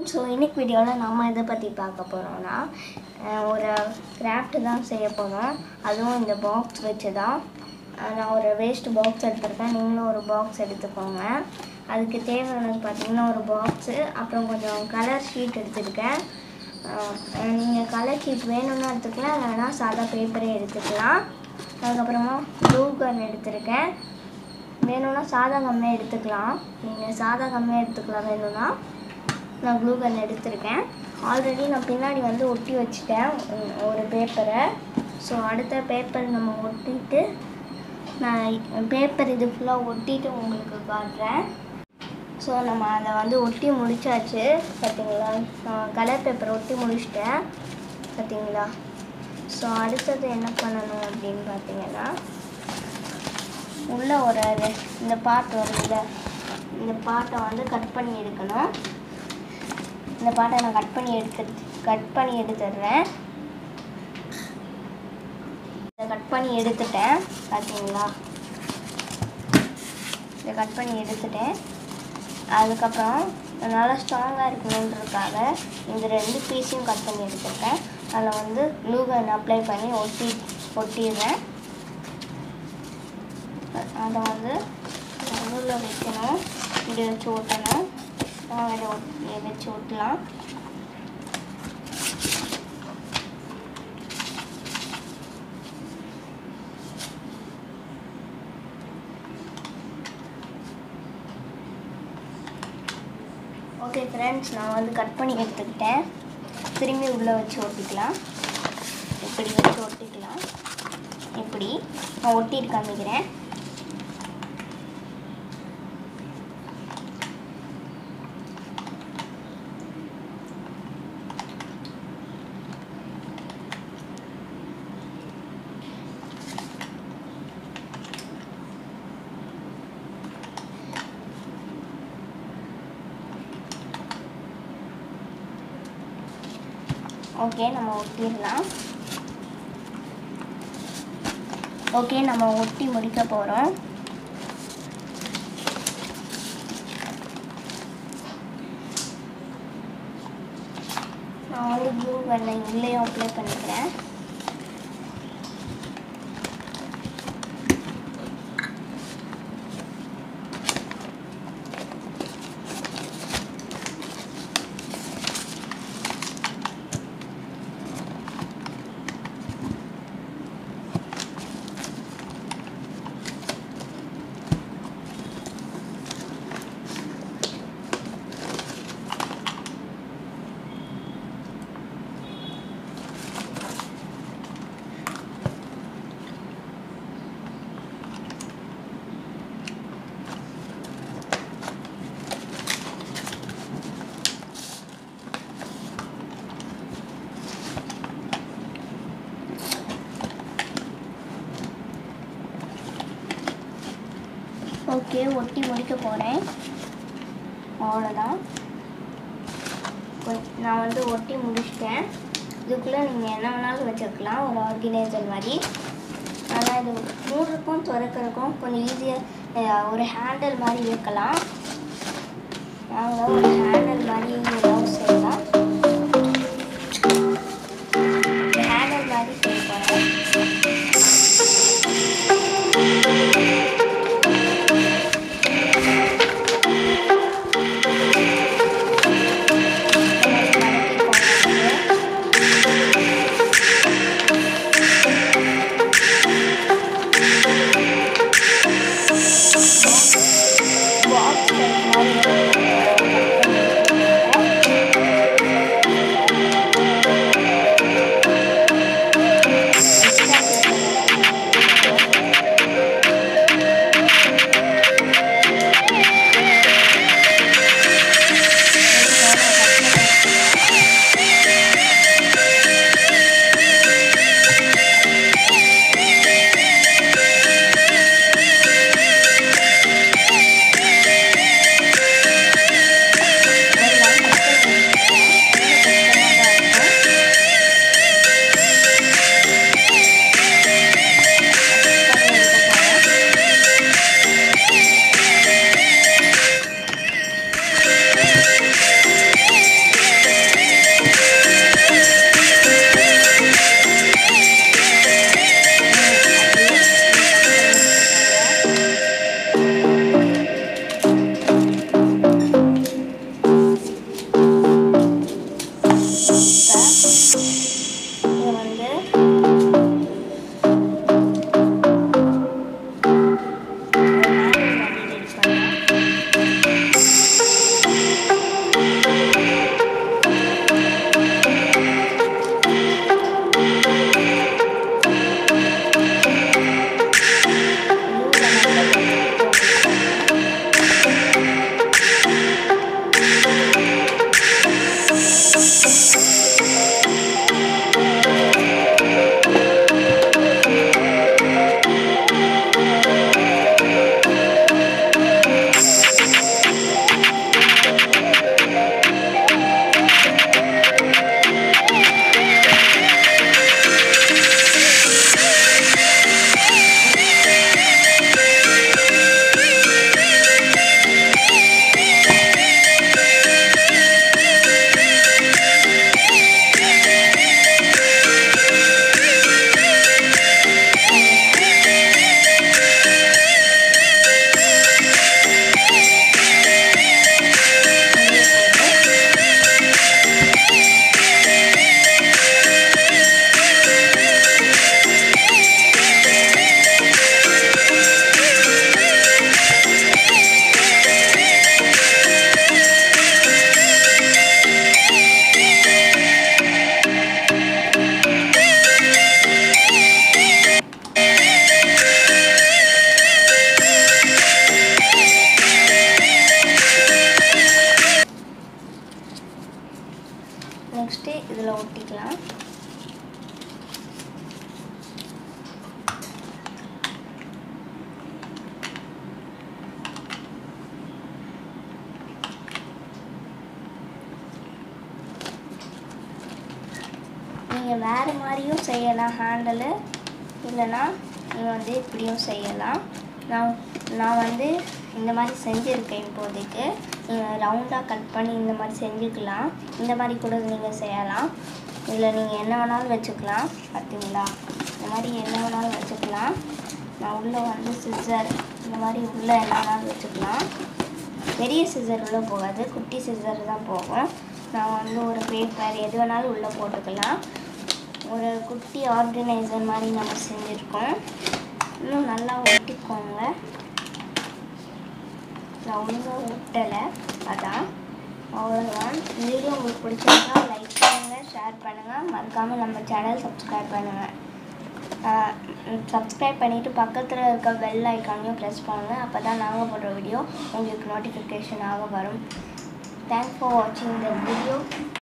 so இன்னைக்கு வீடியோவில் நம்ம எதை பற்றி பார்க்க போகிறோம்னா அஹ், ஒரு கிராஃப்ட் தான் செய்ய போகிறோம் அதுவும் இந்த பாக்ஸ் வச்சு தான் அஹ், நான் ஒரு வேஸ்ட் பாக்ஸ் எடுத்திருக்கேன் நீங்களும் ஒரு பாக்ஸ் எடுத்துக்கோங்க அதுக்கு தேவையானது பார்த்தீங்கன்னா ஒரு பாக்ஸு அப்புறம் கொஞ்சம் கலர் ஷீட் எடுத்திருக்கேன் நீங்கள் கலர் ஷீட் வேணும்னா எடுத்துக்கலாம் இல்லைனா சாதா பேப்பரே எடுத்துக்கலாம் அதுக்கப்புறமா ப்ளூ கன் எடுத்திருக்கேன் வேணும்னா சாதா கம்மியாக எடுத்துக்கலாம் நீங்கள் சாதா கம்மியாக எடுத்துக்கலாம் வேணும்னா நான் க்ளூ கன் எடுத்திருக்கேன் ஆல்ரெடி நான் பின்னாடி வந்து ஒட்டி வச்சுட்டேன் உம், ஒரு பேப்பரை ஸோ அடுத்த பேப்பர் நம்ம ஒட்டிட்டு நான் பேப்பர் இது ஃபுல்லாக ஒட்டிட்டு உங்களுக்கு காட்டுறேன் ஸோ நம்ம அதை வந்து ஒட்டி முடிச்சாச்சு பார்த்தீங்களா நான் கலர் பேப்பர் ஒட்டி முடிச்சிட்டேன் பார்த்தீங்களா ஸோ அடுத்தது என்ன பண்ணணும் அப்படின்னு பார்த்தீங்கன்னா உள்ள ஒரு ரெ- இந்த பார்ட் வருதுல இந்த பார்ட்டை வந்து கட் பண்ணி எடுக்கணும் இந்த பார்ட்டை நான் கட் பண்ணி எடுத்து கட் பண்ணி எடுத்துடுறேன் இதை கட் பண்ணி எடுத்துட்டேன் பார்த்தீங்களா இதை கட் பண்ணி எடுத்துட்டேன் அதுக்கப்புறம் நல்லா ஸ்ட்ராங்காக இருக்கணுன்றதுக்காக இந்த ரெண்டு பீஸையும் கட் பண்ணி எடுத்துருக்கேன் அதில் வந்து க்ளூகன் அப்ளை பண்ணி ஒட்டி ஒட்டிடுறேன் அதை வந்து நடுவில் வைக்கணும் இப்படி வச்சு ஒட்டணும் அப்புறம் இதை ஒட்- இதை வச்சு ஒட்டலாம் ஓகே ஃப்ரெண்ட்ஸ் நான் வந்து கட் பண்ணி எடுத்துக்கிட்டேன் திரும்பி உள்ளே வச்சு ஒட்டிக்கலாம் இப்படி வச்சு ஒட்டிக்கலாம் இப்படி நான் ஒட்டிட்டு காமிக்கிறேன் ஓகே நம்ம ஒட்டிடலாம் ஓகே நம்ம ஒட்டி முடிக்க போகிறோம் நான் வந்து ப்ளூ கன்னை உள்ளேயும் அப்ளை பண்ணிக்கிறேன் ஓகே ஒட்டி முடிக்க போகிறேன் அவ்வளோதான் கொ- நான் வந்து ஒட்டி முடிச்சிட்டேன் இதுக்குள்ளே நீங்கள் என்ன வேணாலும் வச்சுருக்கலாம் ஒரு ஆர்கனைசர் மாதிரி ஆனால் இது மூடுறக்கும் திறக்கிறக்கும் கொஞ்சம் ஈஸியாக ஒரு ஹேண்டில் மாதிரி வைக்கலாம் நாங்கள் ஒரு ஹேண்டில் மாதிரி ஏதாவது செய்யலாம் ஹேண்டில் மாதிரி செய்ய போகிறேன் பாக்ஸ் நெக்ஸ்ட்டு இதில் ஒட்டிக்கலாம் நீங்கள் வேறு மாதிரியும் செய்யலாம் ஹேண்டலு இல்லைன்னா நீங்கள் வந்து இப்படியும் செய்யலாம் நான் நான் வந்து இந்த மாதிரி செஞ்சுருக்கேன் இப்போதைக்கு நீங்கள் ரவுண்டாக கட் பண்ணி இந்த மாதிரி செஞ்சுக்கலாம் இந்த மாதிரி கூட நீங்கள் செய்யலாம் இதில் நீங்கள் என்ன வேணாலும் வச்சுக்கலாம் பார்த்தீங்களா இந்த மாதிரி என்ன வேணாலும் வச்சுக்கலாம் நான் உள்ளே வந்து சிசர் இந்த மாதிரி உள்ளே என்ன வேணாலும் வச்சுக்கலாம் பெரிய சிசர் உள்ளே போகாது குட்டி சிசர் தான் போகும் நான் வந்து ஒரு பேப்பர் எது வேணாலும் உள்ளே போட்டுக்கலாம் ஒரு குட்டி ஆர்கனைசர் மாதிரி நம்ம செஞ்சுருக்கோம் இன்னும் நல்லா ஒட்டிக்கோங்க நான் ஒழுங்காக ஒட்டலை அதான் அவ்வளோதான் இந்த வீடியோ உங்களுக்கு பிடிச்சிருந்தா லைக் பண்ணுங்கள் ஷேர் பண்ணுங்கள் மறக்காமல் நம்ம சேனல் சப்ஸ்கிரைப் பண்ணுங்கள் சப்ஸ்கிரைப் பண்ணிவிட்டு பக்கத்தில் இருக்க பெல் ஐக்கானையும் ப்ரெஸ் பண்ணுங்கள் அப்போ தான் நாங்கள் போடுற வீடியோ உங்களுக்கு நோட்டிஃபிகேஷன் ஆக வரும் தேங்க்ஸ் ஃபார் வாட்சிங் த வீடியோ